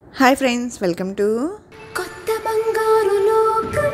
hi friends welcome to కొత్త బంగారు లోకం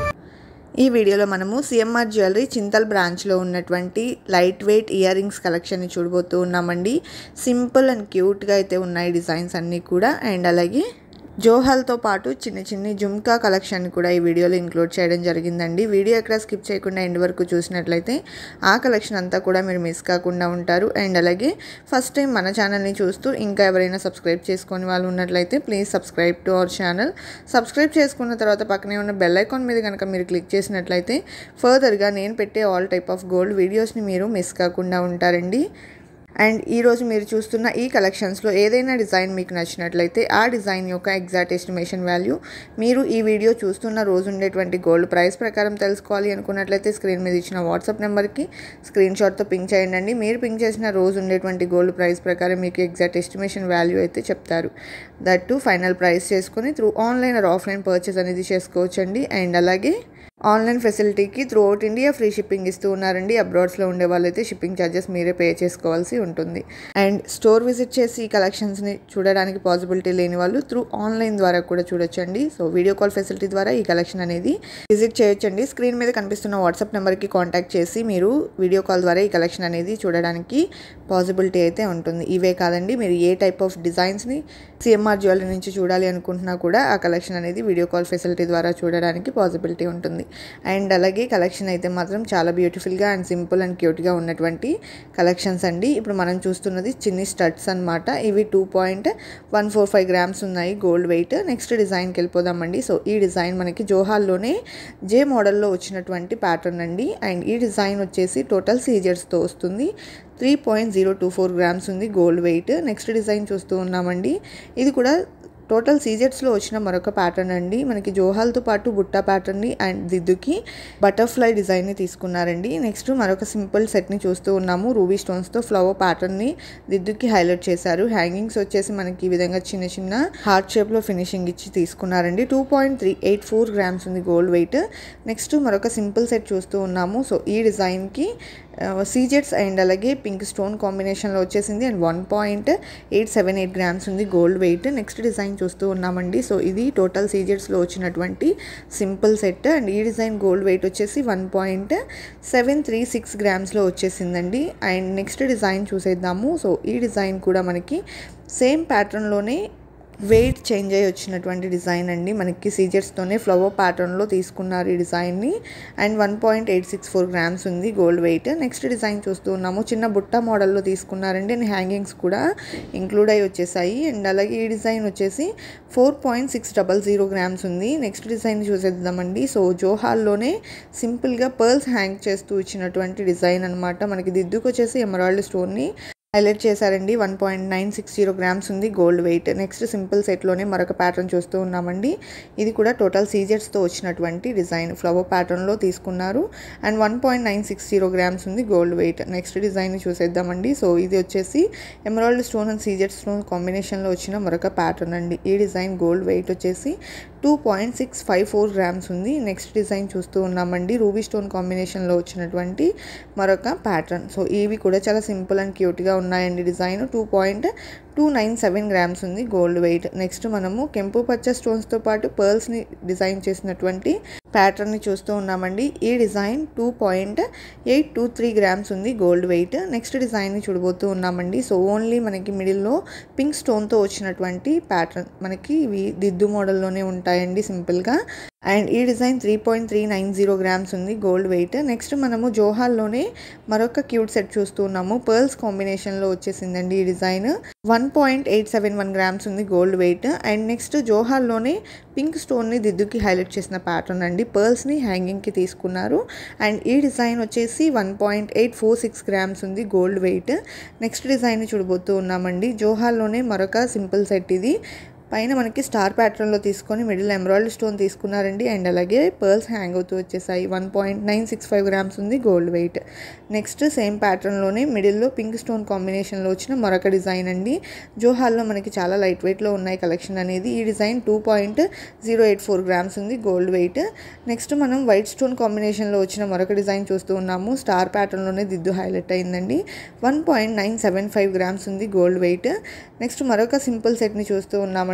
ఈ వీడియోలో మనము సిఎంఆర్ జ్యువెలరీ చింతల్ బ్రాంచ్లో ఉన్నటువంటి లైట్ వెయిట్ ఇయర్ రింగ్స్ కలెక్షన్ని చూడబోతూ ఉన్నామండి సింపుల్ అండ్ క్యూట్గా అయితే ఉన్నాయి డిజైన్స్ అన్నీ కూడా అండ్ అలాగే జోహాల్తో పాటు చిన్న చిన్న జుమ్కా కలెక్షన్ కూడా ఈ వీడియోలో ఇంక్లూడ్ చేయడం జరిగిందండి వీడియో ఎక్కడ స్కిప్ చేయకుండా ఎండ్ వరకు చూసినట్లయితే ఆ కలెక్షన్ అంతా కూడా మీరు మిస్ కాకుండా ఉంటారు అండ్ అలాగే ఫస్ట్ టైం మన ఛానల్ని చూస్తూ ఇంకా ఎవరైనా సబ్స్క్రైబ్ చేసుకొని వాళ్ళు ఉన్నట్లయితే please subscribe to our channel subscribe చేసుకున్న తర్వాత పక్కనే ఉన్న బెల్ ఐకాన్ మీద కనుక మీరు క్లిక్ చేసినట్లయితే ఫర్దర్గా నేను పెట్టే ఆల్ టైప్ ఆఫ్ గోల్డ్ వీడియోస్ని మీరు మిస్ కాకుండా ఉంటారండి అండ్ ఈరోజు మీరు చూస్తున్న ఈ కలెక్షన్స్లో ఏదైనా డిజైన్ మీకు నచ్చినట్లయితే ఆ డిజైన్ యొక్క ఎగ్జాక్ట్ ఎస్టిమేషన్ వాల్యూ మీరు ఈ వీడియో చూస్తున్న రోజు ఉండేటువంటి గోల్డ్ ప్రైస్ ప్రకారం తెలుసుకోవాలి అనుకున్నట్లయితే స్క్రీన్ మీద ఇచ్చిన వాట్సాప్ నెంబర్కి స్క్రీన్ షాట్తో పింక్ చేయండి మీరు పింక్ చేసిన రోజు ఉండేటువంటి గోల్డ్ ప్రైస్ ప్రకారం మీకు ఎగ్జాక్ట్ ఎస్టిమేషన్ వాల్యూ అయితే చెప్తారు దట్ టు ఫైనల్ ప్రైస్ చేసుకుని through online or offline purchase అనేది చేసుకోవచ్చండి అండ్ అలాగే ఆన్లైన్ ఫెసిలిటీకి throughout India free shipping ఇస్తూ ఉన్నారండి అబ్రాడ్స్లో ఉండే వాళ్ళైతే షిప్పింగ్ ఛార్జెస్ మీరే పే చేసుకోవాల్సి ఉంటుంది అండ్ స్టోర్ విజిట్ చేసి ఈ కలెక్షన్స్ని చూడడానికి పాసిబిలిటీ లేని వాళ్ళు త్రూ ఆన్లైన్ ద్వారా కూడా చూడొచ్చండి సో వీడియో కాల్ ఫెసిలిటీ ద్వారా ఈ కలెక్షన్ అనేది విజిట్ చేయొచ్చండి స్క్రీన్ మీద కనిపిస్తున్న వాట్సాప్ నెంబర్కి కాంటాక్ట్ చేసి మీరు వీడియో కాల్ ద్వారా ఈ కలెక్షన్ అనేది చూడడానికి పాసిబిలిటీ అయితే ఉంటుంది ఇవే కాదండి మీరు ఏ టైప్ ఆఫ్ డిజైన్స్ని సిఎంఆర్ జ్యువెలరీ నుంచి చూడాలి అనుకుంటున్నా కూడా ఆ కలెక్షన్ అనేది వీడియో కాల్ ఫెసిలిటీ ద్వారా చూడడానికి పాసిబిలిటీ ఉంటుంది అండ్ అలాగే కలెక్షన్ అయితే మాత్రం చాలా బ్యూటిఫుల్గా అండ్ సింపుల్ అండ్ క్యూట్గా ఉన్నటువంటి కలెక్షన్స్ అండి ఇప్పుడు మనం చూస్తున్నది చిన్ని స్టడ్స్ అనమాట ఇవి two point one four five grams ఉన్నాయి గోల్డ్ వెయిట్ నెక్స్ట్ డిజైన్కి వెళ్ళిపోదామండి సో ఈ డిజైన్ మనకి జోహాల్లోనే జే మోడల్లో వచ్చినటువంటి ప్యాటర్న్ అండి అండ్ ఈ డిజైన్ వచ్చేసి టోటల్ సీజర్స్తో వస్తుంది three point zero two four grams ఉంది గోల్డ్ వెయిట్ నెక్స్ట్ డిజైన్ చూస్తూ ఉన్నామండి ఇది కూడా టోటల్ సీజెట్స్లో వచ్చిన మరొక ప్యాటర్న్ అండి మనకి జోహాల్తో పాటు బుట్ట ప్యాటర్న్ని అండ్ దిద్దుకి బటర్ఫ్లై డిజైన్ని తీసుకున్నారండి నెక్స్ట్ మరొక సింపుల్ సెట్ని చూస్తూ ఉన్నాము రూబీ స్టోన్స్తో ఫ్లవర్ ప్యాటర్న్ని దిద్దుకి హైలైట్ చేశారు హ్యాంగింగ్స్ వచ్చేసి మనకి ఈ విధంగా చిన్న చిన్న హార్ట్ షేప్లో ఫినిషింగ్ ఇచ్చి తీసుకున్నారండి two point three eight four grams ఉంది గోల్డ్ వెయిట్ నెక్స్ట్ మరొక సింపుల్ సెట్ చూస్తూ ఉన్నాము సో ఈ డిజైన్కి సీజెట్స్ అండ్ అలాగే పింక్ స్టోన్ కాంబినేషన్లో వచ్చేసింది and one point eight seven eight grams ఉంది గోల్డ్ వెయిట్ నెక్స్ట్ డిజైన్ చూస్తూ ఉన్నామండి సో ఇది టోటల్ సీజెట్స్లో వచ్చినటువంటి సింపుల్ సెట్ అండ్ ఈ డిజైన్ గోల్డ్ వెయిట్ వచ్చేసి one point seven three six గ్రామ్స్లో వచ్చేసిందండి అండ్ నెక్స్ట్ డిజైన్ చూసేద్దాము సో ఈ డిజైన్ కూడా మనకి సేమ్ ప్యాటర్న్లోనే వెయిట్ చేంజ్ అయ్యి వచ్చినటువంటి డిజైన్ అండి మనకి సీజర్స్తోనే ఫ్లవర్ ప్యాటర్న్లో తీసుకున్నారు ఈ డిజైన్ని and one point eight six four grams ఉంది గోల్డ్ వెయిట్ నెక్స్ట్ డిజైన్ చూస్తూ ఉన్నాము చిన్న బుట్ట మోడల్లో తీసుకున్నారండి అండ్ హ్యాంగింగ్స్ కూడా ఇంక్లూడ్ అయ్యి వచ్చేసాయి అండ్ అలాగే ఈ డిజైన్ వచ్చేసి four point six double zero grams ఉంది నెక్స్ట్ డిజైన్ చూసేద్దామండి సో జోహాల్లోనే సింపుల్గా పర్ల్స్ హ్యాంగ్ చేస్తూ ఇచ్చినటువంటి డిజైన్ అనమాట మనకి దిద్దుకు వచ్చేసి ఎమరాల్డ్ స్టోన్ని హైలైట్ చేశారండి one point nine six zero grams ఉంది గోల్డ్ వెయిట్ నెక్స్ట్ సింపుల్ సెట్లోనే మరొక ప్యాటర్న్ చూస్తూ ఉన్నామండి ఇది కూడా టోటల్ సీజర్స్తో వచ్చినటువంటి డిజైన్ ఫ్లవర్ ప్యాటర్న్లో తీసుకున్నారు and one point nine six zero grams ఉంది గోల్డ్ వెయిట్ నెక్స్ట్ డిజైన్ చూసేద్దామండి సో ఇది వచ్చేసి ఎమరాల్డ్ స్టోన్ అండ్ సీజర్ స్టోన్ కాంబినేషన్లో వచ్చిన మరొక ప్యాటర్న్ అండి ఈ డిజైన్ గోల్డ్ వెయిట్ వచ్చేసి two point six five four grams ఉంది నెక్స్ట్ డిజైన్ చూస్తూ ఉన్నామండి రూబీ స్టోన్ కాంబినేషన్లో వచ్చినటువంటి మరొక ప్యాటర్న్ సో ఇవి కూడా చాలా సింపుల్ అండ్ క్యూట్గా ఉన్నాయండి design two point two nine seven grams ఉంది గోల్డ్ వెయిట్ నెక్స్ట్ మనము కెంపు పచ్చ స్టోన్స్తో పాటు పర్ల్స్ని డిజైన్ చేసినటువంటి ప్యాటర్న్ని చూస్తూ ఉన్నామండి ఈ design two point eight two three grams ఉంది గోల్డ్ వెయిట్ నెక్స్ట్ డిజైన్ని చూడబోతూ ఉన్నామండి సో ఓన్లీ మనకి మిడిల్లో పింక్ స్టోన్తో వచ్చినటువంటి ప్యాటర్న్ మనకి ఇవి దిద్దు మోడల్లోనే ఉంటాయండి సింపుల్గా అండ్ ఈ design three point three nine zero grams ఉంది గోల్డ్ వెయిట్ నెక్స్ట్ మనము జోహాల్లోనే మరొక క్యూట్ సెట్ చూస్తూ ఉన్నాము పర్ల్స్ కాంబినేషన్లో వచ్చేసిందండి ఈ design one point eight seven one grams ఉంది గోల్డ్ వెయిట్ అండ్ నెక్స్ట్ జోహాల్లోనే పింక్ స్టోన్ని దిద్దుకి హైలైట్ చేసిన ప్యాటర్న్ అండి పర్ల్స్ని హ్యాంగింగ్కి తీసుకున్నారు అండ్ ఈ డిజైన్ వచ్చేసి one point eight four six grams ఉంది గోల్డ్ వెయిట్ నెక్స్ట్ డిజైన్ చూడబోతూ ఉన్నామండి జోహాల్లోనే మరొక సింపుల్ సెట్ ఇది పైన మనకి స్టార్ ప్యాటర్న్లో తీసుకొని మిడిల్ ఎమరాల్డ్ స్టోన్ తీసుకున్నారండి అండ్ అలాగే పర్ల్స్ హ్యాంగ్ అవుతూ వచ్చేసాయి one point nine six five grams ఉంది గోల్డ్ వెయిట్ నెక్స్ట్ సేమ్ ప్యాటర్న్లోనే మిడిల్లో పింక్ స్టోన్ కాంబినేషన్లో వచ్చిన మరొక డిజైన్ అండి జోహాల్లో మనకి చాలా లైట్ వెయిట్లో ఉన్నాయి కలెక్షన్ అనేది ఈ design two point zero eight four grams ఉంది గోల్డ్ వెయిట్ నెక్స్ట్ మనం వైట్ స్టోన్ కాంబినేషన్లో వచ్చిన మరొక డిజైన్ చూస్తూ ఉన్నాము స్టార్ ప్యాటర్న్లోనే దిద్దు హైలైట్ అయిందండి one point nine seven five grams ఉంది గోల్డ్ వెయిట్ నెక్స్ట్ మరొక సింపుల్ సెట్ని చూస్తూ ఉన్నామండి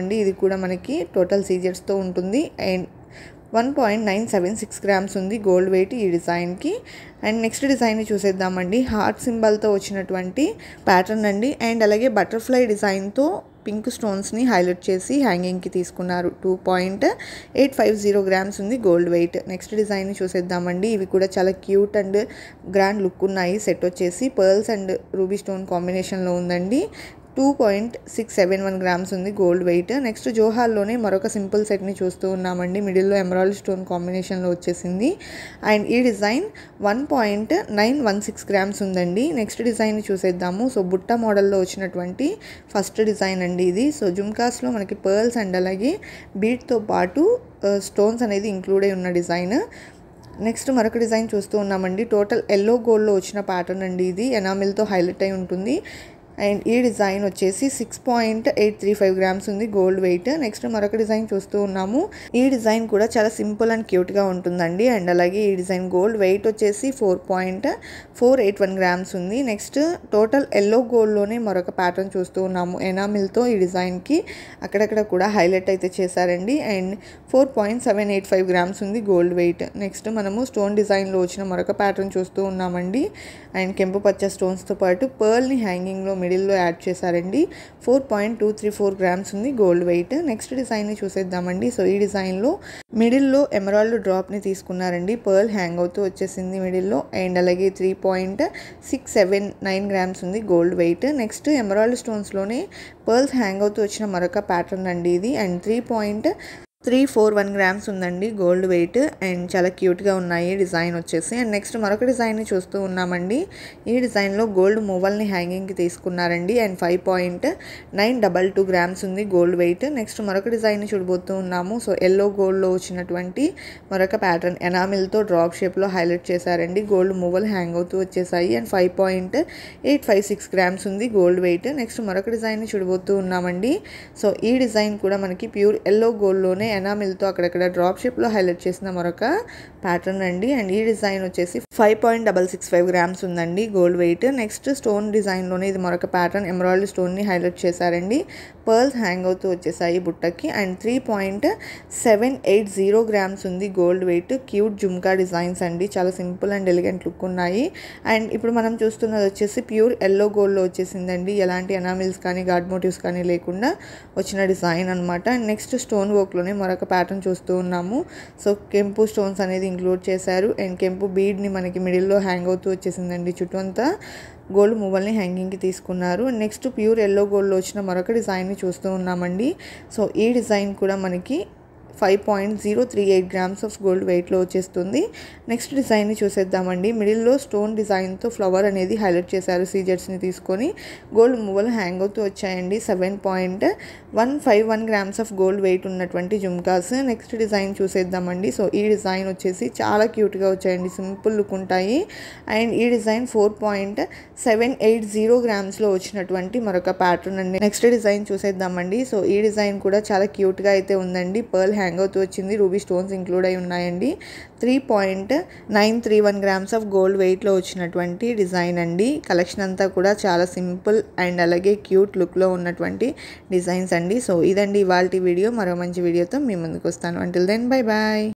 ఉన్నామండి ఇది కూడా మనకి టోటల్ సీజర్స్తో ఉంటుంది and one point nine seven six grams ఉంది గోల్డ్ వెయిట్ ఈ డిజైన్కి అండ్ నెక్స్ట్ డిజైన్ చూసేద్దామండి హార్ట్ సింబల్తో వచ్చినటువంటి ప్యాటర్న్ అండి అండ్ అలాగే బటర్ఫ్లై డిజైన్తో పింక్ స్టోన్స్ని హైలైట్ చేసి హ్యాంగింగ్కి తీసుకున్నారు two point eight five zero grams ఉంది గోల్డ్ వెయిట్ నెక్స్ట్ డిజైన్ చూసేద్దామండి ఇవి కూడా చాలా క్యూట్ అండ్ గ్రాండ్ లుక్ ఉన్నాయి సెట్ వచ్చేసి పర్ల్స్ అండ్ రూబీ స్టోన్ కాంబినేషన్లో ఉందండి two point six seven one grams ఉంది గోల్డ్ వెయిట్ నెక్స్ట్ జోహార్లోనే మరొక సింపుల్ సెట్ని చూస్తూ ఉన్నామండి మిడిల్లో ఎమరాల్డ్ స్టోన్ కాంబినేషన్లో వచ్చేసింది అండ్ ఈ design one point nine one six grams ఉందండి నెక్స్ట్ డిజైన్ చూసేద్దాము సో బుట్ట మోడల్లో వచ్చినటువంటి ఫస్ట్ డిజైన్ అండి ఇది సో జుమ్కాస్లో మనకి పర్ల్స్ అండ్ అలాగే బీట్తో పాటు స్టోన్స్ అనేది ఇంక్లూడ్ అయి ఉన్న డిజైన్ నెక్స్ట్ మరొక డిజైన్ చూస్తూ ఉన్నామండి టోటల్ ఎల్లో గోల్డ్లో వచ్చిన ప్యాటర్న్ అండి ఇది ఎనామిల్తో హైలైట్ అయి ఉంటుంది అండ్ ఈ డిజైన్ వచ్చేసి six point eight three five grams ఉంది గోల్డ్ వెయిట్ నెక్స్ట్ మరొక డిజైన్ చూస్తూ ఉన్నాము ఈ డిజైన్ కూడా చాలా సింపుల్ అండ్ క్యూట్గా ఉంటుందండి అండ్ అలాగే ఈ డిజైన్ గోల్డ్ వెయిట్ వచ్చేసి four point four eight one grams ఉంది నెక్స్ట్ టోటల్ ఎల్లో గోల్డ్లోనే మరొక ప్యాటర్న్ చూస్తూ ఉన్నాము ఎనామిల్తో ఈ డిజైన్కి అక్కడక్కడ కూడా హైలైట్ అయితే చేశారండి and four point seven eight five grams ఉంది గోల్డ్ వెయిట్ నెక్స్ట్ మనము స్టోన్ డిజైన్లో వచ్చిన మరొక ప్యాటర్న్ చూస్తూ ఉన్నామండి అండ్ కెంపు పచ్చ స్టోన్స్తో పాటు పర్ల్ని హ్యాంగింగ్లో మిడిల్లో యాడ్ చేశారండి four point two three four grams ఉంది గోల్డ్ వెయిట్ నెక్స్ట్ డిజైన్ని చూసేద్దామండి సో ఈ డిజైన్లో మిడిల్లో ఎమరాల్డ్ డ్రాప్ని తీసుకున్నారండి పర్ల్ హ్యాంగ్ అవుతూ వచ్చేసింది మిడిల్లో అండ్ అలాగే three point six seven nine grams ఉంది గోల్డ్ వెయిట్ నెక్స్ట్ ఎమరాల్డ్ స్టోన్స్లోనే పర్ల్స్ హ్యాంగ్ అవుతూ వచ్చిన మరొక ప్యాటర్న్ అండి ఇది and three point three four one grams ఉందండి గోల్డ్ వెయిట్ అండ్ చాలా క్యూట్గా ఉన్నాయి డిజైన్ వచ్చేసి అండ్ నెక్స్ట్ మరొక డిజైన్ని చూస్తూ ఉన్నామండి ఈ డిజైన్లో గోల్డ్ మూవల్ని హ్యాంగింగ్కి తీసుకున్నారండి and five point nine double two grams ఉంది గోల్డ్ వెయిట్ నెక్స్ట్ మరొక డిజైన్ని చూడబోతూ ఉన్నాము సో ఎల్లో గోల్డ్లో వచ్చినటువంటి మరొక ప్యాటర్న్ ఎనామిల్తో డ్రాప్ షేప్లో హైలైట్ చేశారండి గోల్డ్ మూవల్ హ్యాంగ్ అవుతూ వచ్చేసాయి and five point eight five six grams ఉంది గోల్డ్ వెయిట్ నెక్స్ట్ మరొక డిజైన్ని చూడబోతూ ఉన్నామండి సో ఈ డిజైన్ కూడా మనకి ప్యూర్ ఎల్లో గోల్డ్లోనే ఎనామిల్తో అక్కడక్కడ డ్రాప్ షేప్లో హైలైట్ చేసిన మరొక ప్యాటర్న్ అండి అండ్ ఈ డిజైన్ వచ్చేసి five point double six five grams ఉందండి గోల్డ్ వెయిట్ నెక్స్ట్ స్టోన్ డిజైన్లోనే ఇది మరొక ప్యాటర్న్ ఎమరాల్డ్ స్టోన్ని హైలైట్ చేశారండి పర్ల్స్ హ్యాంగ్ అవుతూ వచ్చేసాయి బుట్టకి and three point seven eight zero grams ఉంది gold weight cute jhumka designs అండి చాలా సింపుల్ అండ్ ఎలిగెంట్ లుక్ ఉన్నాయి అండ్ ఇప్పుడు మనం చూస్తున్నది వచ్చేసి ప్యూర్ ఎల్లో గోల్డ్లో వచ్చేసిందండి ఎలాంటి ఎనామిల్స్ కానీ గాడ్ మోటివ్స్ కానీ లేకుండా వచ్చిన డిజైన్ అనమాట అండ్ నెక్స్ట్ స్టోన్ వర్క్లోనే మరొక ప్యాటర్న్ చూస్తూ ఉన్నాము సో కెంపు స్టోన్స్ అనేది ఇంక్లూడ్ చేశారు అండ్ కెంపు బీడ్ని మనకి మిడిల్లో హ్యాంగ్ అవుతూ వచ్చేసిందండి చుట్టూ అంతా గోల్డ్ మూవల్ని హ్యాంగింగ్కి తీసుకున్నారు నెక్స్ట్ ప్యూర్ ఎల్లో గోల్డ్లో వచ్చిన మరొక డిజైన్ని చూస్తూ ఉన్నామండి సో ఈ డిజైన్ కూడా మనకి five point zero three eight grams of gold వెయిట్లో వచ్చేస్తుంది నెక్స్ట్ డిజైన్ని చూసేద్దామండి మిడిల్లో స్టోన్ డిజైన్తో ఫ్లవర్ అనేది హైలైట్ చేశారు సీజర్స్ని తీసుకొని గోల్డ్ మువ్వలు హ్యాంగ్ అవుతూ వచ్చాయండి seven point one five one grams of gold weight ఉన్నటువంటి జుమ్కాస్ నెక్స్ట్ డిజైన్ చూసేద్దామండి సో ఈ డిజైన్ వచ్చేసి చాలా క్యూట్గా వచ్చాయండి సింపుల్ లుక్ ఉంటాయి అండ్ ఈ design four point seven eight zero గ్రామ్స్లో వచ్చినటువంటి మరొక ప్యాటర్న్ అండి నెక్స్ట్ డిజైన్ చూసేద్దామండి సో ఈ డిజైన్ కూడా చాలా క్యూట్గా అయితే ఉందండి పర్ల్ హ్యాంగ్ అవుతూ వచ్చింది రూబీ స్టోన్స్ ఇంక్లూడ్ అయి ఉన్నాయండి three point nine three one grams of gold వెయిట్లో వచ్చినటువంటి డిజైన్ అండి కలెక్షన్ అంతా కూడా చాలా సింపుల్ అండ్ అలాగే క్యూట్ లుక్లో ఉన్నటువంటి డిజైన్స్ అండి సో ఇదండి ఇవాళ వీడియో మరో మంచి వీడియోతో మీ ముందుకు వస్తాను అంటిల్ దెన్ బై బాయ్